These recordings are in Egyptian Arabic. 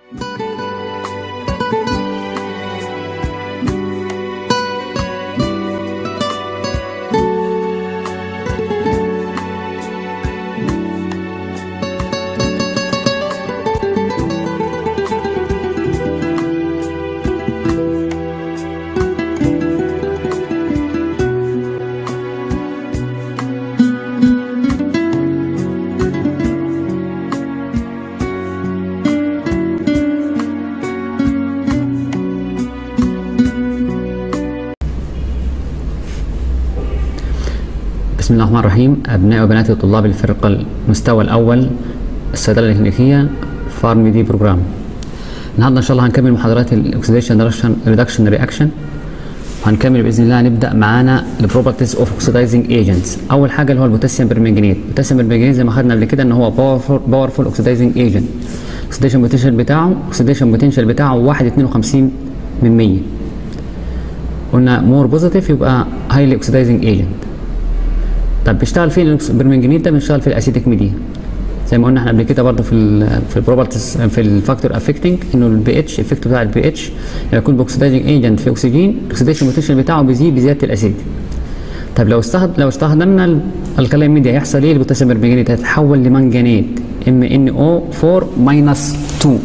بسم الله الرحمن الرحيم أبناء وبنات طلاب الفرقة المستوى الأول الصيدلة الإكلينيكية فارم دي بروجرام النهارده إن شاء الله هنكمل محاضرات الأكسيديشن ريدكشن رياكشن وهنكمل بإذن الله نبدأ معانا البروبرتيز أوف أوكسيدايزنج ايجنتس أول حاجة اللي هو البوتاسيوم برمنجانيت البوتاسيوم برمنجانيت زي ما خدنا قبل كده إن هو باورفول باورفول أوكسيدايزنج ايجنت الأكسيديشن بوتنشال بتاعه الأكسيديشن بوتنشال بتاعه 1.52 من 100 قلنا مور بوزيتيف يبقى هايلي اوكسيدايزنج ايجنت طب بيشتغل فين البرمنجانيت ده بيشتغل في الاسيتيك ميديا زي ما قلنا احنا قبل كده برضه في ال في البروبرتيز في الفاكتور افكتنج انه البي اتش افكت بتاع البي اتش لما يكون باكسيدايزنج ايجنت في اكسجين الاكسيديشن بوتنشال بتاعه بيزيد بزياده الاسيد طب لو استخد لو استخدمنا الكلام ميديا هيحصل ايه البوتاسيوم برمنجانيت هيتحول لمنجنيت ام ان او 4 ماينس 2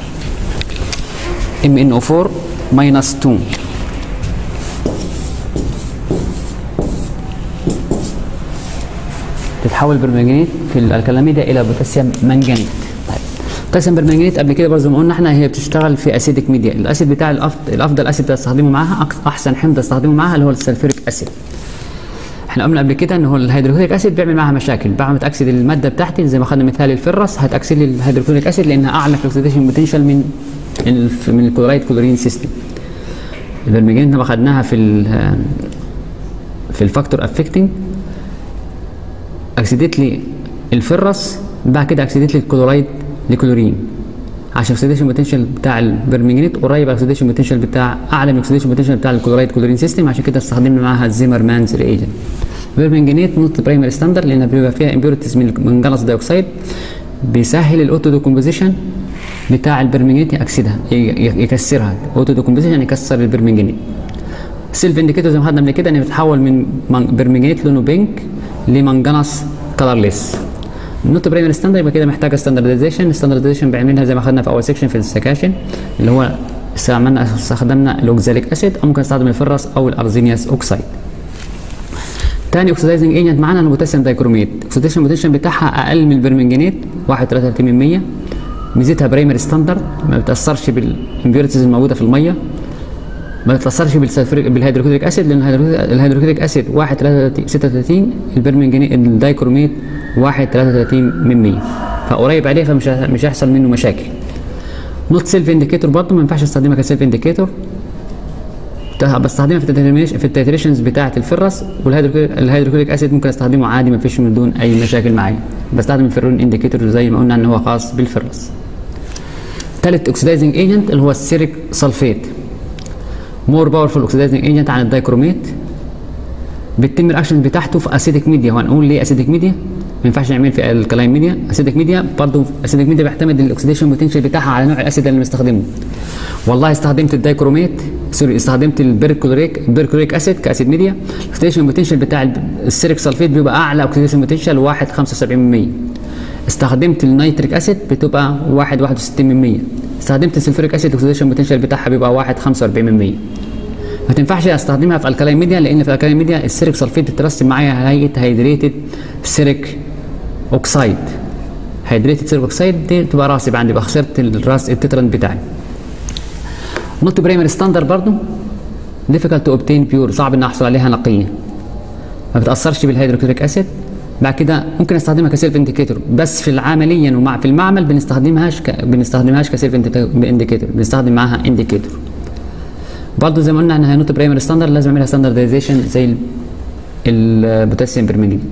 ام ان او 4 ماينس 2 تتحول برمنجانيت في الالكالاميديا الى بوتاسيوم منجنيت طيب بوتاسيوم برمنجانيت قبل كده برضه زي ما قلنا احنا هي بتشتغل في اسيدك ميديا الاسيد بتاع الافضل الافضل اسيد استخدمه معاها احسن حمض استخدمه معاها اللي هو السلفوريك اسيد احنا قلنا قبل كده ان هو الهيدروكلوريك اسيد بيعمل معاها مشاكل بعد ما تاكسد الماده بتاعتي زي ما خدنا مثال الفرس هتاكسد لي الهيدروكلوريك اسيد لانها اعلى في الاكسيديشن بوتنشال من من الكلورايد كلورين سيستم البرمنجانيت ما خدناها في في الفاكتور افكتنج اكسدت لي الفرس بعد كده اكسدت لي الكلورايد لكلورين عشان الاكسديشن بوتنشال بتاع البرمنجانيت قريب على الاكسديشن بوتنشال بتاع اعلى من الاكسديشن بوتنشال بتاع الكلورايد كلورين سيستم عشان كده استخدمنا معاها الزيمر مانز ريجنت البرمنجانيت نوت برايمري ستاندرد لان بيبقى فيها امبيورتيز من جلس دايوكسيد بيسهل الاوتو ديكومبوزيشن بتاع البرمنجانيت يكسدها يكسرها اوتو ديكومبوزيشن يكسر البرمنجانيت سيلف انديكيتور زي ما خدنا قبل كده ان بتحول من برمنجانيت لونه بينك لمنجنس كلرليس النوت برايمري ستاندرد يبقى كده محتاجه ستاندرديزيشن الستاندرديزيشن بيعملها زي ما خدنا في اول سيكشن في السكاشن اللي هو استعملنا استخدمنا الاوكزاليك اسيد او ممكن نستخدم الفرس او الارزينيوس اوكسايد تاني اوكسيدايزنج ايجنت معانا البوتاسيوم دايكروميت الاكسيديشن بوتنشال بتاعها اقل من البرمنجانيت 1.33% ميزتها برايمري ستاندرد ما بتاثرش بالامبيورتيز الموجوده في الميه ما بتتاثرش بالسلفوريك بالهيدروكلوريك اسيد لان الهيدروكلوريك اسيد 1.36 البرمنجانيت الدايكروميت 1.33 من 100 فقريب عليه فمش مش هيحصل منه مشاكل نوت سيلف انديكيتور برضه ما ينفعش استخدمها كسيلف انديكيتور بستخدمها في التيتريشن في التيتريشنز بتاعه الفرس والهيدروكلوريك اسيد ممكن استخدمه عادي ما فيش من دون اي مشاكل معايا بستخدم الفيرون انديكيتور زي ما قلنا ان هو خاص بالفرس ثالث اوكسيدايزنج ايجنت اللي هو السيريك سلفيت مور باورفول اوكسيدايزنج ايجنت عن الدايكروميت بتتم الاكشن بتاعته في اسيدك ميديا وهنقول ليه اسيدك ميديا ما ينفعش نعمل في الكلاين ميديا اسيدك ميديا برضه اسيدك ميديا بيعتمد الاكسيديشن بوتنشال بتاعها على نوع الاسيد اللي مستخدمه والله استخدمت الدايكروميت سوري استخدمت البيركلوريك البيركلوريك اسيد كاسيد ميديا الاكسيديشن بوتنشال بتاع السيريك سلفيت بيبقى اعلى اوكسيديشن بوتنشال 1.75% استخدمت النيتريك اسيد بتبقى 1.61% استخدمت السلفوريك اسيد الاكسيديشن بوتنشال بتاعها بيبقى 1.45% ما تنفعش استخدمها في الكلاين ميديا لان في الكلاين ميديا السيريك سلفيت بترسم معايا هيئه هيدريتد سيريك اوكسايد هيدريتد سيريك اوكسايد دي تبقى راسب عندي يبقى خسرت الراس التترند بتاعي نوت برايمري ستاندرد برضو ديفيكالت تو اوبتين بيور صعب ان احصل عليها نقيه ما بتاثرش بالهيدروكلوريك اسيد بعد كده ممكن استخدمها كسيلف انديكيتور بس في عمليا ومع في المعمل بنستخدمهاش ك... بنستخدمهاش كسيلف انديكيتور بنستخدم معاها انديكيتور برضه زي ما قلنا انها نوت برايمري ستاندرد لازم اعملها ستاندردايزيشن زي البوتاسيوم برمنجانيت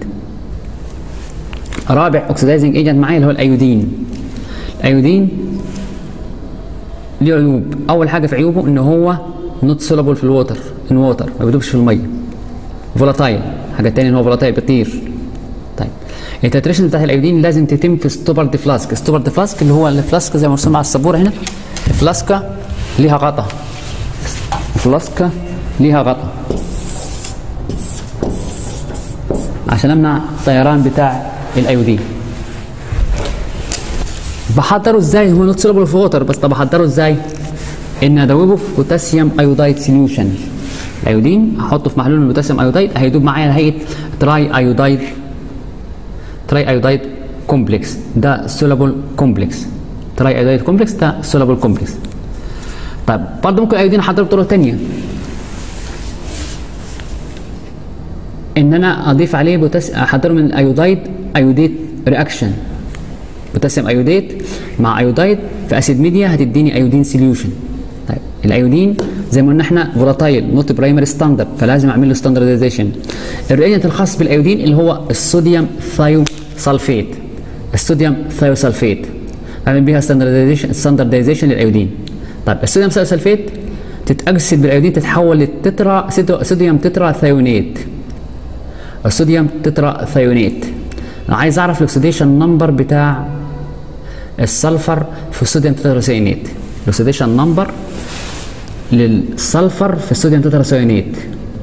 رابع اوكسيدايزنج ايجنت معايا اللي هو الايودين الايودين ليه عيوب اول حاجه في عيوبه ان هو نوت سولابل في الووتر ان ووتر ما بيدوبش في الميه فولاتايل حاجه تانية ان هو فولاتايل بيطير طيب التتريشن بتاعت الايودين لازم تتم في ستوبرد فلاسك ستوبرد فلاسك اللي هو الفلاسك زي ما مرسوم على السبوره هنا فلاسكه ليها غطا فلاسكه ليها غطا عشان امنع الطيران بتاع الايودين بحضره ازاي هو نوت سولبل في ووتر بس طب بحضره ازاي ان ادوبه في بوتاسيوم ايودايد سوليوشن الايودين احطه في محلول من البوتاسيوم ايودايد هيدوب معايا هيئه تراي ايودايد تراي ايودايد كومبلكس ده سولبل كومبلكس تراي ايودايد كومبلكس ده سولبل كومبلكس طيب برضه ممكن الايودين احضره بطرق ثانيه ان انا اضيف عليه بوتاس احضره من ايودايد ايوديت رياكشن بوتاسيوم ايوديت مع ايودايد في اسيد ميديا هتديني ايودين سوليوشن طيب الايودين زي ما قلنا احنا فولاتايل نوت برايمري ستاندرد فلازم اعمل له ستاندرديزيشن الرياجنت الخاص بالايودين اللي هو الصوديوم ثايو سلفيت الصوديوم ثايو سلفيت اعمل بيها ستاندرديزيشن ستاندرديزيشن للايودين طيب الصوديوم ثايو سلفيت تتاكسد بالايودين تتحول للتترا صوديوم تترا ثايونيت الصوديوم تترا ثايونيت انا عايز اعرف الاكسيديشن نمبر بتاع السلفر في الصوديوم تتراسيونيت الاكسيديشن نمبر للسلفر في الصوديوم تتراسيونيت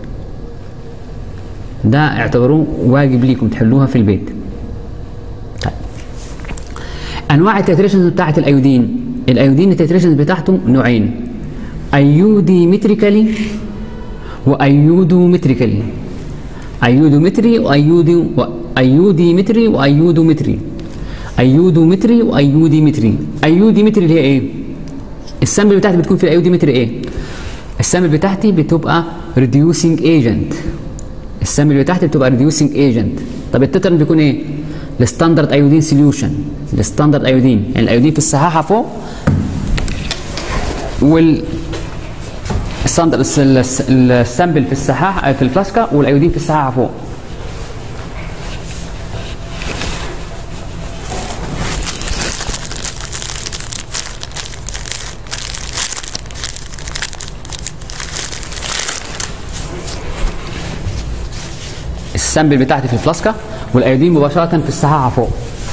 ده اعتبروه واجب ليكم تحلوها في البيت طيب. انواع التتريشنز بتاعت الايودين الايودين التتريشنز بتاعته نوعين ايوديمتريكالي وايودومتريكالي ايودومتري وايودو ايوديمتري وايودومتري ايودومتري وايوديمتري ايوديمتري اللي هي ايه السامبل بتاعتي بتكون في الايوديمتري ايه السامبل بتاعتي بتبقى ريديوسينج ايجنت السامبل بتاعتي بتبقى ريديوسينج ايجنت طب التترن بيكون ايه الستاندرد ايودين سوليوشن الستاندرد ايودين يعني الايودين في الصحاحه فوق وال الستاندرد السامبل في الصحاحه في الفلاسكه والايودين في الصحاحه فوق السامبل بتاعتي في الفلاسكه والايودين مباشره في الصحاحه فوق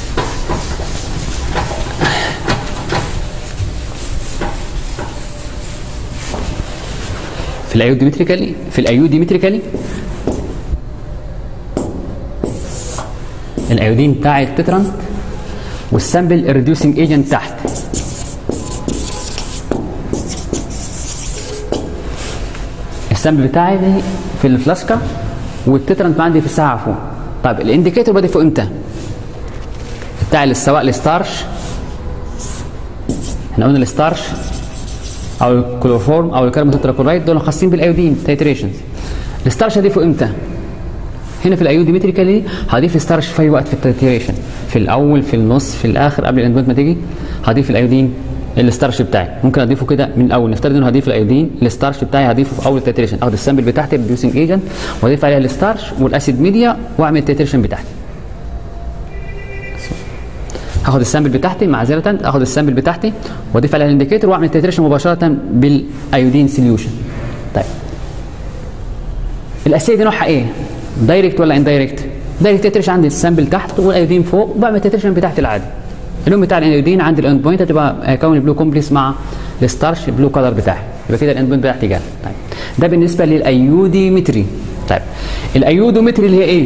في الايوديمتريكالي في الايوديمتريكالي الايودين بتاع التترانت والسامبل الريديوسنج ايجنت تحت السامبل بتاعي في الفلاسكه والتترنت عندي في الساعه فوق طيب الانديكيتور بادئ فوق امتى بتاع سواء الستارش احنا قلنا الستارش او الكلوروفورم او الكربون تتراكلورايد دول خاصين بالايودين تيتريشنز الستارش هضيفه امتى هنا في الايوديمتريكالي هضيف الستارش في اي وقت في التيتريشن في الاول في النص في الاخر قبل الاندوت ما تيجي هضيف الايودين الستارش بتاعي ممكن اضيفه كده من الاول نفترض انه هضيف الايودين الستارش بتاعي هضيفه في اول التيتريشن اخد السامبل بتاعتي ريديوسنج ايجنت واضيف عليها الستارش والاسيد ميديا واعمل التيتريشن بتاعتي هاخد السامبل بتاعتي معذره اخد السامبل بتاعتي واضيف عليها الانديكيتور واعمل التيتريشن مباشره بالايودين سوليوشن طيب الاسئله دي نوعها ايه دايركت ولا اندايركت دايركت تيتريشن عندي السامبل تحت والايودين فوق وبعمل التيتريشن بتاعتي العادي اللون بتاع الايودين عند الاند بوينت هتبقى هيكون بلو كومبلكس مع الستارش بلو كلر بتاعي يبقى كده الاند بوينت بتاعتي جاي طيب ده بالنسبه للايوديمتري طيب الايودومتري اللي هي ايه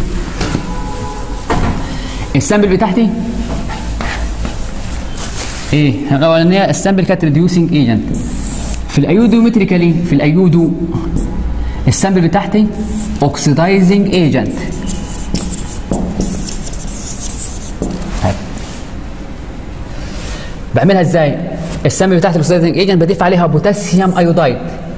السامبل بتاعتي ايه الاولانيه السامبل كانت ريديوسنج ايجنت في الايودومتريكالي في الايودو السامبل بتاعتي اوكسيدايزنج ايجنت بعملها ازاي السامبل بتاعت الاكسيدايزنج ايجنت بضيف عليها بوتاسيوم ايودايد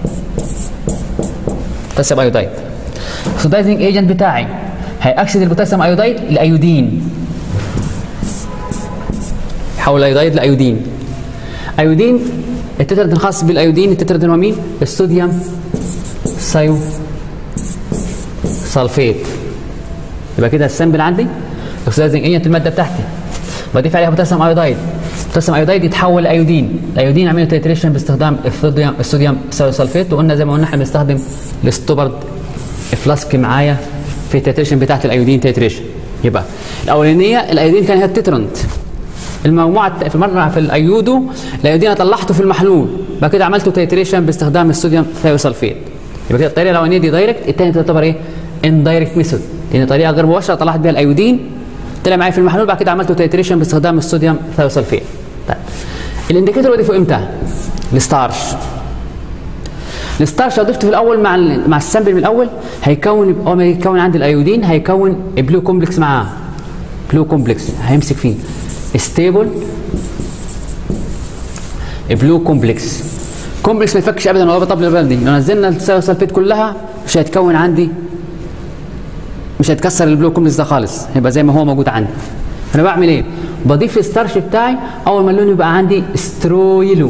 بوتاسيوم ايودايد الاكسيدايزنج ايجنت بتاعي هيأكسد البوتاسيوم ايودايد لايودين يحول الايودايد لايودين ايودين التترد الخاص بالايودين التترد هو مين الصوديوم سايو سلفيت يبقى كده السامبل عندي الاكسيدايزنج ايجنت الماده بتاعتي بضيف عليها بوتاسيوم ايودايد بوتاسيوم ايودايد يتحول لايودين الايودين عملوا تيتريشن باستخدام الصوديوم الصوديوم سلفيت وقلنا زي ما قلنا احنا بنستخدم الستوبرد فلاسك معايا في التيتريشن بتاعت الايودين تيتريشن يبقى الاولانيه الايودين كان هي التترنت المجموعه في مره في الايودو الايودين أنا طلعته في المحلول بعد كده عملته تيتريشن باستخدام الصوديوم ثيوسلفيت يبقى كده الطريقه الاولانيه دي دايركت الثانيه تعتبر ايه اندايركت ميثود لان طريقه غير مباشره طلعت بيها الايودين طلع معايا في المحلول بعد كده عملته تيتريشن باستخدام الصوديوم ثيوسلفيت طيب الانديكيتور وظيفه امتى؟ الستارش الستارش لو ضفته في الاول مع ال- مع السامبل من الاول هيكون اول ما يكون عندي الايودين هيكون بلو كومبلكس معاه بلو كومبلكس هيمسك فيه ستيبل بلو كومبلكس كومبلكس ما يفكش ابدا وهو بطبل البلدي لو نزلنا السلفيت كلها مش هيتكون عندي مش هيتكسر البلو كومبلكس ده خالص هيبقى زي ما هو موجود عندي فانا بعمل ايه بضيف الستارش بتاعي اول ما اللون يبقى عندي سترو يلو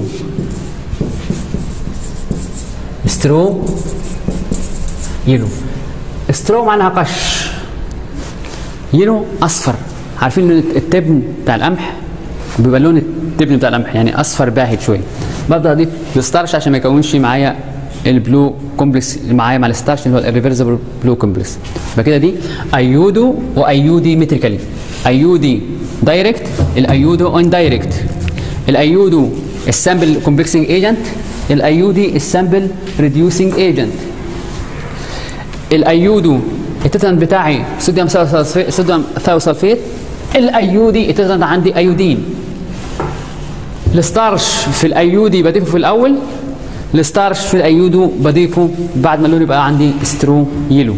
سترو يلو سترو معناها قش يلو اصفر عارفين لون التبن بتاع القمح بيبقى لون التبن بتاع القمح يعني اصفر باهت شويه ببدا اضيف الستارش عشان ما يكونش معايا البلو كومبلكس اللي معايا مع الستارش اللي هو الريفرسبل بلو كومبلكس يبقى كده دي ايودو وايودي متريكالي ايودي دايركت الايودو ان دايركت الايودو السامبل كومبلكسنج ايجنت الايودي السامبل ريديوسنج ايجنت الايودو التتن بتاعي صوديوم ثيوسلفيت صوديوم ثيوسلفيت الايودي التتن عندي ايودين الستارش في الايودي بضيفه في الاول الستارش في الايودو بضيفه بعد ما اللون يبقى عندي سترو يلو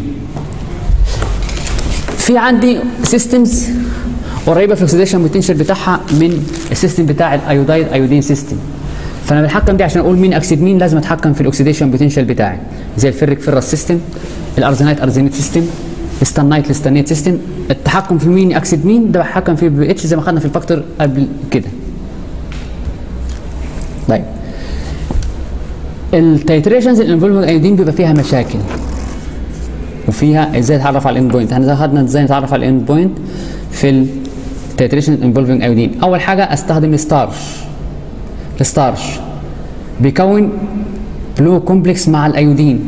في عندي سيستمز قريبه في الاكسيديشن بوتنشال بتاعها من السيستم بتاع الايودايد ايودين سيستم فانا بتحكم دي عشان اقول مين اكسد مين لازم اتحكم في الاكسيديشن بوتنشال بتاعي زي الفريك فيرس سيستم الارزينايت ارزينيت سيستم الستانايت الستانيت سيستم التحكم في مين اكسد مين ده بحكم فيه ب اتش زي ما خدنا في الفاكتور قبل كده طيب التيتريشنز الانفولفنج ايودين بيبقى فيها مشاكل وفيها ازاي اتعرف على الاند بوينت احنا خدنا ازاي نتعرف على الاند بوينت في التيتريشن انفولفنج ايودين اول حاجه استخدم الستارش الستارش بيكون بلو كومبلكس مع الايودين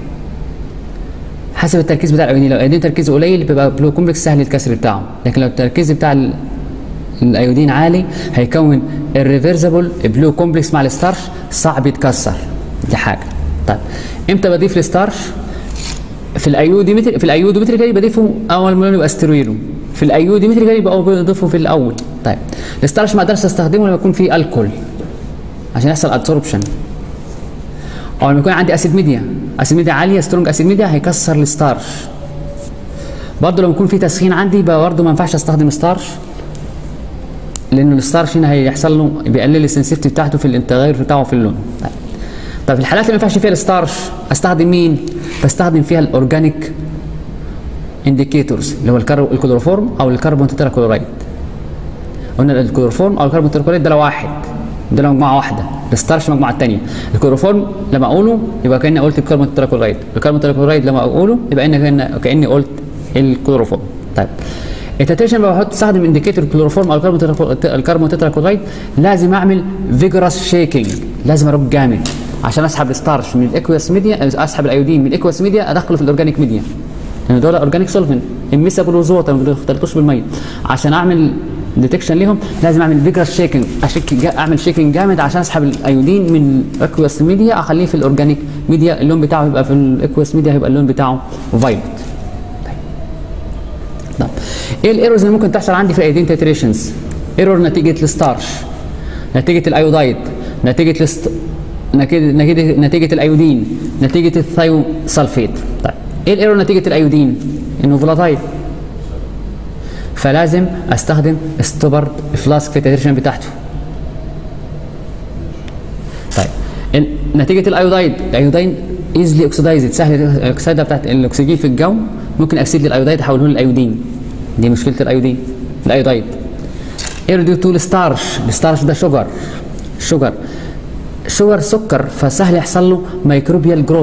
حسب التركيز بتاع الايودين لو الايودين تركيزه قليل بيبقى بلو كومبلكس سهل الكسر بتاعه لكن لو التركيز بتاع ال- الايودين عالي هيكون الريفرسبل بلو كومبلكس مع الستارش صعب يتكسر دي حاجه طيب امتى بضيف الستارش في الايوديمتري في الايوديمتريكالي بضيفه اول ما يبقى ستيرويدو في الايوديمتريكالي بقى بضيفه في الاول طيب الستارش ما اقدرش استخدمه لما يكون فيه الكول عشان يحصل ادسوربشن او لما يكون عندي اسيد ميديا اسيد ميديا عاليه سترونج اسيد ميديا هيكسر الستارش برضه لما يكون في تسخين عندي يبقى برضه ما ينفعش استخدم ستارش لان الستارش هنا هيحصل له بيقلل السنسيتي بتاعته في التغير بتاعه في اللون طيب. طب في الحالات اللي ما ينفعش فيها الستارش استخدم مين؟ بستخدم فيها الاورجانيك انديكيتورز اللي هو الكرو الكلوروفورم او الكربون تتراكلورايد قلنا الكلوروفورم او الكربون تتراكلورايد ده لو واحد ده لو مجموعه واحده الستارش مجموعه ثانيه الكلوروفورم لما اقوله يبقى كاني قلت الكربون تتراكلورايد الكربون تتراكلورايد لما اقوله يبقى ان كاني قلت الكلوروفورم طيب التتريشن لما بحط استخدم انديكيتور كلوروفورم او الكربون تتراكو- الكربون تتراكلورايد لازم اعمل فيجرس شيكينج لازم ارج جامد عشان اسحب الستارش من الاكويس ميديا اسحب الايودين من الاكويس ميديا ادخله في الاورجانيك ميديا لان دول اورجانيك سولفنت امسابل وزوتا ما بيختلطوش بالميه عشان اعمل ديتكشن ليهم لازم اعمل فيجرس شيكينج اشك جا- اعمل شيكينج جامد عشان اسحب الايودين من الاكويس ميديا اخليه في الاورجانيك ميديا اللون بتاعه يبقى في الاكويس ميديا هيبقى اللون بتاعه فايلوت طب ايه الايرورز اللي ممكن تحصل عندي في الايودين تيتريشنز ايرور نتيجه الستارش نتيجه الايودايد نتيجه الست... نتيجه نتيجه نتيجه الايودين نتيجه الثايو سلفيت طيب ايه الايرور نتيجه الايودين انه فولاتايل فلازم استخدم ستوبرد فلاسك في التيتريشن بتاعته طيب ال- نتيجه الايودايد الايودين ايزلي اوكسيدايزد سهل الاكسده بتاعت الاكسجين في الجو ممكن اكسيد للايودايد احوله للايودين دي مشكله الايودين الايودايد اير ديو تو الستارش الستارش ده شوجر شوجر شوجر سكر فسهل يحصل له ميكروبيال جروث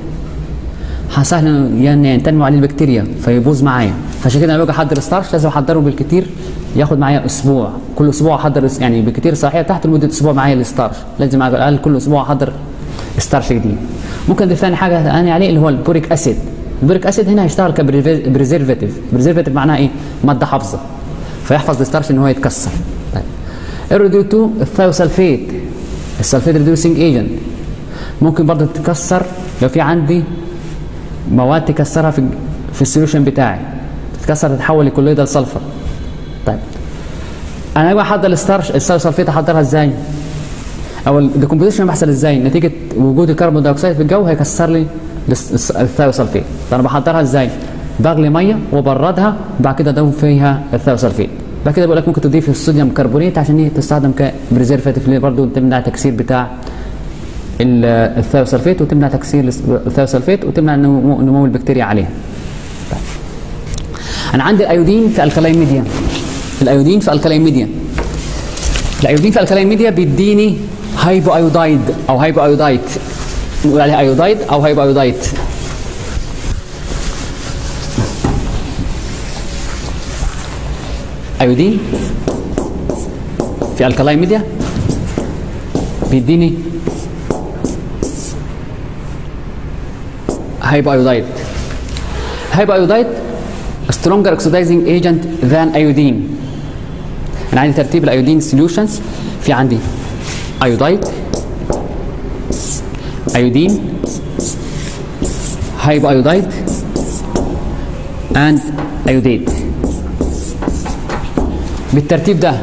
سهل يعني تنمو عليه البكتيريا فيبوظ معايا فعشان كده لما باجي احضر ستارش لازم احضره بالكتير ياخد معايا اسبوع كل اسبوع احضر يعني بكتير صحيح تحت لمده اسبوع معايا الستارش لازم على الاقل كل اسبوع احضر ستارش جديد ممكن اضيف ثاني حاجه ثانيه عليه اللي هو البوريك اسيد البوريك اسيد هنا هيشتغل كبريزرفاتيف بريزرفاتيف معناها ايه ماده حافظه فيحفظ الستارش ان هو يتكسر طيب الريديو 2 الثيوسلفيت السلفيت ريديوسينج ايجنت ممكن برضه تتكسر لو في عندي مواد تكسرها في في السوليوشن بتاعي تتكسر تتحول لكولويدال سلفر طيب انا بقى احضر الستارش السلفيت احضرها ازاي او الديكومبوزيشن بيحصل ازاي نتيجه وجود الكربون دايوكسيد في الجو هيكسر لي الثيوسلفيت فانا بحضرها ازاي بغلي ميه وبردها وبعد كده ادوب فيها الثيوسلفيت بعد كده بقول لك ممكن تضيف الصوديوم كربونيت عشان هي تستخدم كبريزرفاتيف اللي برضه تمنع تكسير بتاع الثيوسلفيت وتمنع تكسير الثيوسلفيت وتمنع نمو, نمو البكتيريا عليها طيب. انا عندي الايودين في الكلاين ميديا الايودين في الكلاين ميديا الايودين في الكلاين ميديا بيديني هايبو ايودايد او هايبو ايودايت نقول عليها ايودايد او هايبو ايودايت ايودين في الكلاين ميديا بيديني هايبو ايودايد هايبو ايودايد stronger oxidizing agent than iodine انا عندي ترتيب الايودين سوليوشنز في عندي ايودايد ايودين هايبو ايودايد and ايوديد بالترتيب ده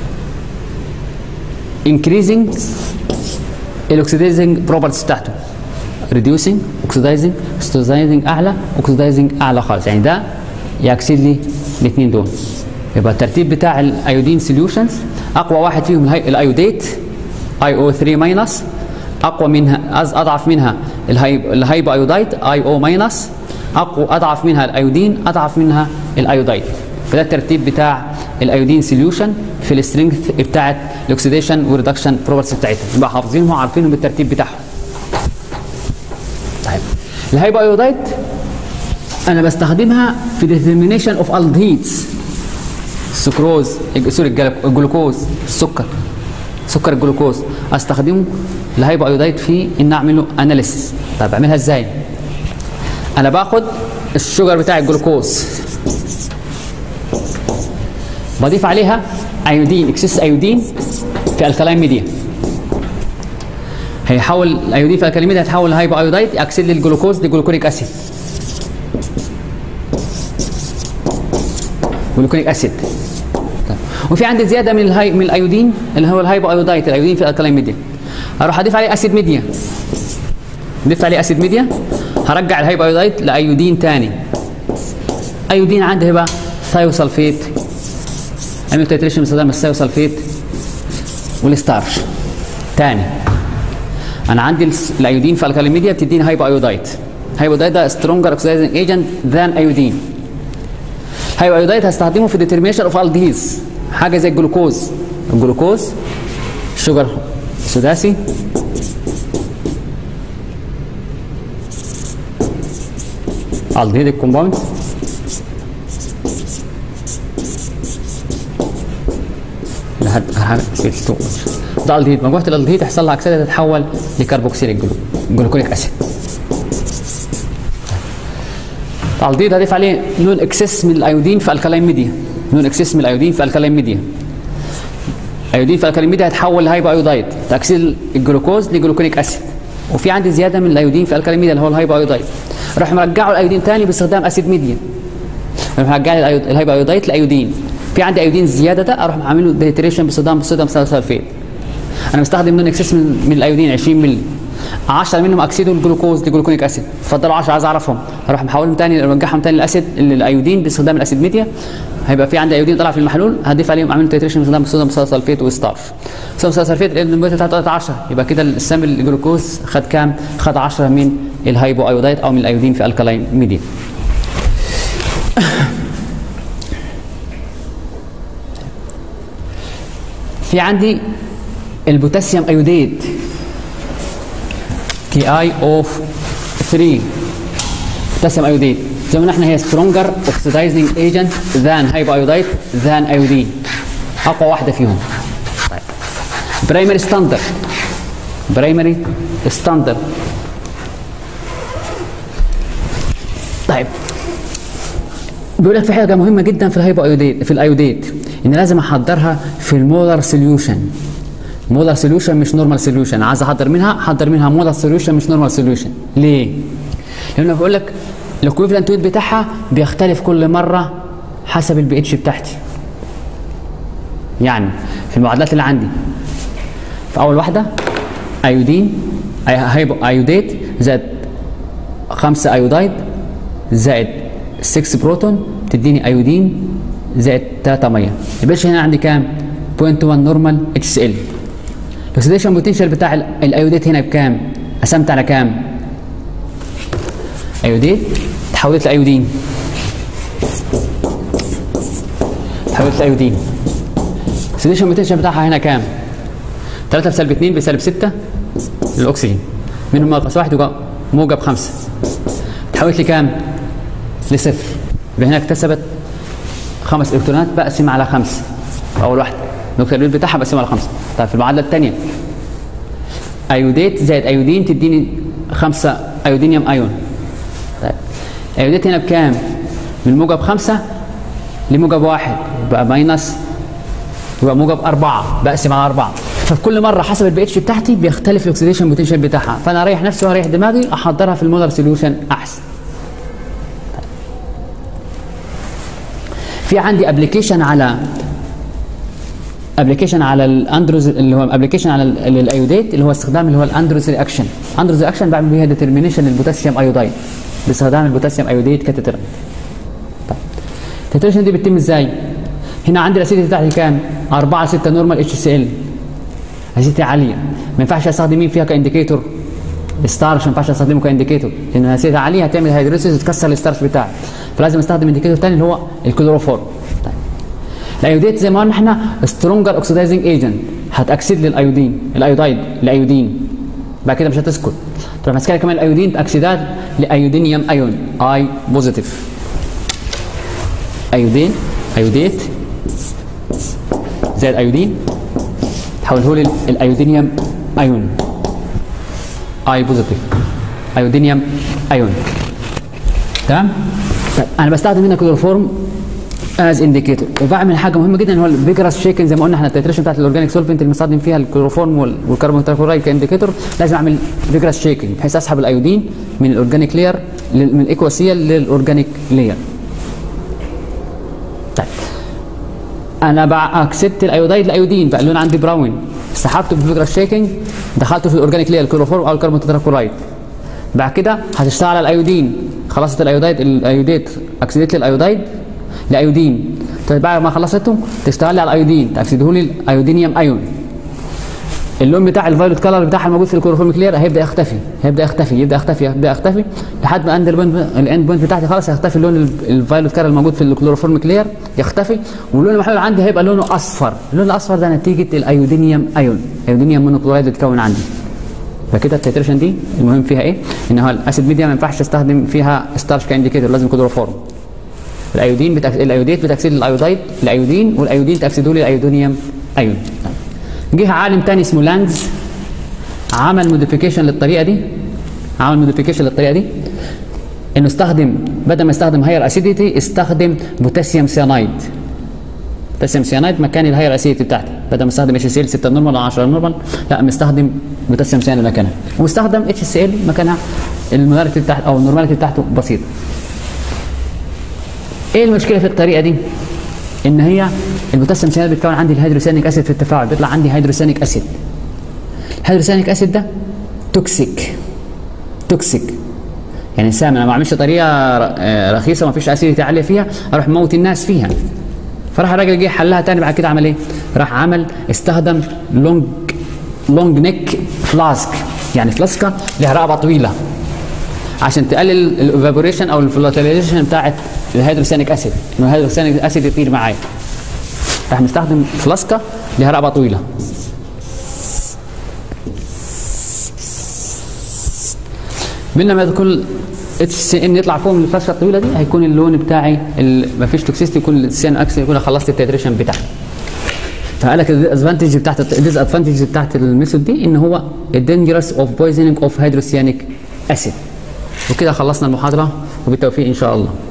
increasing الاكسيدايزنج بروبرتيز بتاعته reducing oxidizing oxidizing اعلى oxidizing اعلى خالص يعني ده يكسد لي الاثنين دول يبقى الترتيب بتاع الايودين سوليوشنز اقوى واحد فيهم الايوديت اي او 3 ماينس اقوى منها اضعف منها الهايبو ايودايت اي او ماينس اقوى اضعف منها الايودين اضعف منها الايودايت فده الترتيب بتاع الايودين سوليوشن في السترينث بتاعت الاكسيديشن والريدكشن بروبرتيز بتاعتها يبقى حافظينهم وعارفينهم بالترتيب بتاعهم طيب الهايبو ايودايت انا بستخدمها في ديترمينيشن اوف الدهيدز السكروز سوري الجلوكوز السكر سكر الجلوكوز استخدمه الهايبو ايودايت في ان اعمله اناليسيس طيب اعملها ازاي انا باخد الشجر بتاع الجلوكوز بضيف عليها ايودين اكسس ايودين في الكلاين ميديا هيحول الايودين في الكلاين ميديا هيتحول لهايبو ايودايت يكسد لي الجلوكوز لجلوكونيك اسيد جلوكونيك اسيد وفي عندي زياده من الهاي من الايودين اللي هو الهايبو ايودايت الايودين في الكلاين ميديا هروح اضيف عليه اسيد ميديا ضفت عليه اسيد ميديا هرجع الهايبو ايودايت لايودين تاني ايودين عندي هيبقى ثايوسلفيت عمل تيتريشن باستخدام الثايوسلفيت والستارش تاني انا عندي الايودين في الكلاين ميديا بتديني هايبو ايودايت هايبو ايودايت ده سترونجر اوكسيدايزنج ايجنت ذان ايودين هايبو ايودايت هستخدمه في ديترمينيشن اوف الدهيز حاجه زي الجلوكوز الجلوكوز شجر سداسي الدهيد كومباوند لحد ده الدهيد مجموعه الالدهيد يحصل لها اكسده تتحول لكربوكسيل الجلوكونيك اسيد الدهيد هضيف عليه نون اكسس من الايودين في الكلاين ميديا نون اكسس من الايودين في الكلاين ميديا ايودين في الكلاين ميديا هيتحول لهايبو ايودايد تاكسيد الجلوكوز لجلوكونيك اسيد وفي عندي زياده من الايودين في الكلاين ميديا اللي هو الهايبو ايودايد راح مرجعه الايودين تاني باستخدام اسيد ميديا راح مرجع لي الهايبو ايودايد لايودين في عندي ايودين زياده ده اروح عامل له ديتريشن باستخدام صوديوم سلفيت انا مستخدم نون اكسس من, من الايودين 20 مللي 10 منهم اكسيد الجلوكوز دي جلوكونيك اسيد فضلوا 10 عايز اعرفهم اروح محولهم تاني ارجعهم تاني للاسيد للايودين باستخدام الاسيد ميديا هيبقى في عندي ايودين طلع في المحلول هضيف عليهم اعمل تيتريشن باستخدام الصوديوم سلفيت وستارش صوديوم سلفيت النسبه بتاعته 10 يبقى كده السامبل الجلوكوز خد كام؟ خد 10 من الهايبو ايودايت او من الايودين في الكلاين ميديا في عندي البوتاسيوم ايوديد كي اي اوف 3 بوتاسيوم ايوديد زي ما احنا هي سترونجر اوكسيدايزنج ايجنت ذان هايبو ايودايد ذان ايودين اقوى واحده فيهم طيب برايمري ستاندرد برايمري ستاندرد طيب بيقول لك في حاجه مهمه جدا في الهايبو ايوديت في الايوديت ان لازم احضرها في المولر سوليوشن مولر سوليوشن مش نورمال سوليوشن عايز احضر منها احضر منها مولر سوليوشن مش نورمال سوليوشن ليه لانه بيقول لك الاكويفالنت ويت بتاعها بيختلف كل مره حسب البي اتش بتاعتي يعني في المعادلات اللي عندي في اول واحده ايودين أي- هيبو ايوديت زائد 5 ايودايد زائد 6 بروتون تديني ايودين زائد 3 ميه البيتش هنا عندي كام 0.1 نورمال اتش سي ال الاكسيديشن بوتنشال بتاع ال- الايوديت هنا بكام قسمت على كام ايوديت تحولت لايودين تحولت لايودين الاكسيديشن بوتنشال بتاعها هنا كام 3 بسالب 2 بسالب 6 للاكسجين منهم ناقص واحد يبقى موجب 5 تحولت لي كام لصفر يبقى هنا اكتسبت خمس الكترونات بقسم على خمسه اول واحده النقطه الويت بتاعها بقسم على خمسه طيب في المعادله الثانيه ايوديت زائد ايودين تديني خمسه ايودينيوم ايون طيب ايوديت هنا بكام؟ من موجب خمسه لموجب واحد يبقى ماينس يبقى موجب أربعة بقسم على أربعة ففي كل مرة حسب البي اتش بتاعتي بيختلف الاكسيديشن بوتنشال بتاعها فأنا أريح نفسي وأريح دماغي أحضرها في المولر سوليوشن أحسن في عندي ابلكيشن على ابلكيشن على الاندروز اللي هو ابلكيشن على ال- الايوديت اللي هو استخدام اللي هو الاندروز رياكشن اندروز رياكشن بعمل بيها ديترمينيشن للبوتاسيوم ايودايد باستخدام البوتاسيوم ايوديت كتترا طيب التتريشن دي بتتم ازاي هنا عندي الاسيديتي بتاعتي كام 4 6 نورمال اتش سي ال اسيديتي عاليه ما ينفعش استخدم مين فيها كانديكيتور الستارش ما ينفعش استخدمه كانديكيتور لان الاسيديتي عاليه هتعمل هيدروسيس وتكسر الستارش بتاعي فلازم استخدم انديكيتور ثاني اللي هو الكلوروفورم طيب الايوديت زي ما قلنا احنا سترونجر اوكسيدايزنج ايجنت هتاكسد للايودين الايودايد الايودين بعد كده مش هتسكت تروح ماسكه كمان الايودين تاكسيدات لايودينيوم ايون اي بوزيتيف ايودين ايوديت زائد ايودين تحوله لي الايودينيوم ايون اي بوزيتيف ايودينيوم ايون تمام طيب انا بستخدم هنا كلوروفورم از انديكيتور وبعمل حاجه مهمه جدا هو الفيجرس شيكن زي ما قلنا احنا التتريشن بتاعت الاورجانيك سولفنت اللي بنستخدم فيها الكلوروفورم وال- والكربون تراكورايد كانديكيتور لازم اعمل فيجرس شيكن بحيث اسحب الايودين من الاورجانيك لير من الايكواسيال للاورجانيك لير طيب انا بقى اكسبت الايودايد الايودين بقى اللون عندي براون سحبته بالفيجرس شيكنج دخلته في الاورجانيك لير الكلوروفورم او الكربون تراكورايد بعد كده هتشتغل على الايودين خلصت الايودايد الايوديت اكسدت لي الايودايد لايودين طيب بعد ما خلصته تشتغل لي على الايودين تاكسده لي الايودينيوم ايون اللون بتاع الفايولت كلر بتاعها الموجود في الكلوروفورم كلير هيبدا يختفي هيبدا يختفي يبدا يختفي يبدا يختفي لحد ما اند البوينت الاند بوينت بتاعتي خلاص هيختفي اللون ال- الفايولت كلر الموجود في الكلوروفورم كلير يختفي واللون المحلول عندي هيبقى لونه اصفر اللون الاصفر ده نتيجه الايودينيوم ايون ايودينيوم مونوكلورايد اتكون عندي فكده التيتريشن دي المهم فيها ايه؟ ان هو الاسيد ميديا ما ينفعش استخدم فيها ستارش كانديكيتور لازم كلوروفورم. الايودين بتأكس... الايوديت بتاكسيد الايودايد الايودين والايودين تاكسيدوا لي الايودينيوم ايون. جه عالم تاني اسمه لانز عمل موديفيكيشن للطريقه دي عمل موديفيكيشن للطريقه دي انه استخدم بدل ما يستخدم هاير اسيديتي استخدم بوتاسيوم سيانايد بوتاسيوم سيانايد مكان الهاير اسيديتي بتاعتي بدل ما استخدم اتش سي ال 6 نورمال او 10 نورمال لا مستخدم بوتاسيوم سيانايد مكانها واستخدم اتش سي ال مكانها المولاريتي بتاعته او النورماليتي بتاعته بسيطه ايه المشكله في الطريقه دي ان هي البوتاسيوم سيانايد بيتكون عندي الهيدروسيانيك اسيد في التفاعل بيطلع عندي هيدروسيانيك اسيد الهيدروسيانيك اسيد ده توكسيك توكسيك يعني سام انا ما اعملش طريقه ر- آه، رخيصه ما فيش اسيديتي عاليه فيها اروح موت الناس فيها فراح الراجل جه حلها تاني بعد كده عمل ايه؟ راح عمل استخدم لونج لونج نيك فلاسك يعني فلاسكه لها رقبه طويله عشان تقلل الايفابوريشن او الفلوتيلايزيشن بتاعت الهيدروسيانيك اسيد انه الهيدروسيانيك اسيد يطير معايا راح نستخدم فلاسكه لها رقبه طويله من لما يدخل اتش سي ان يطلع فوق من الفلاسكه الطويله دي هيكون اللون بتاعي ما فيش توكسيستي يكون السين اكس يكون أنا خلصت التيتريشن بتاعي فقال لك الادفانتج بتاعت الديز ادفانتج بتاعت الميثود دي ان هو الدينجرس اوف بويزنينج اوف هيدروسيانيك اسيد وكده خلصنا المحاضره وبالتوفيق ان شاء الله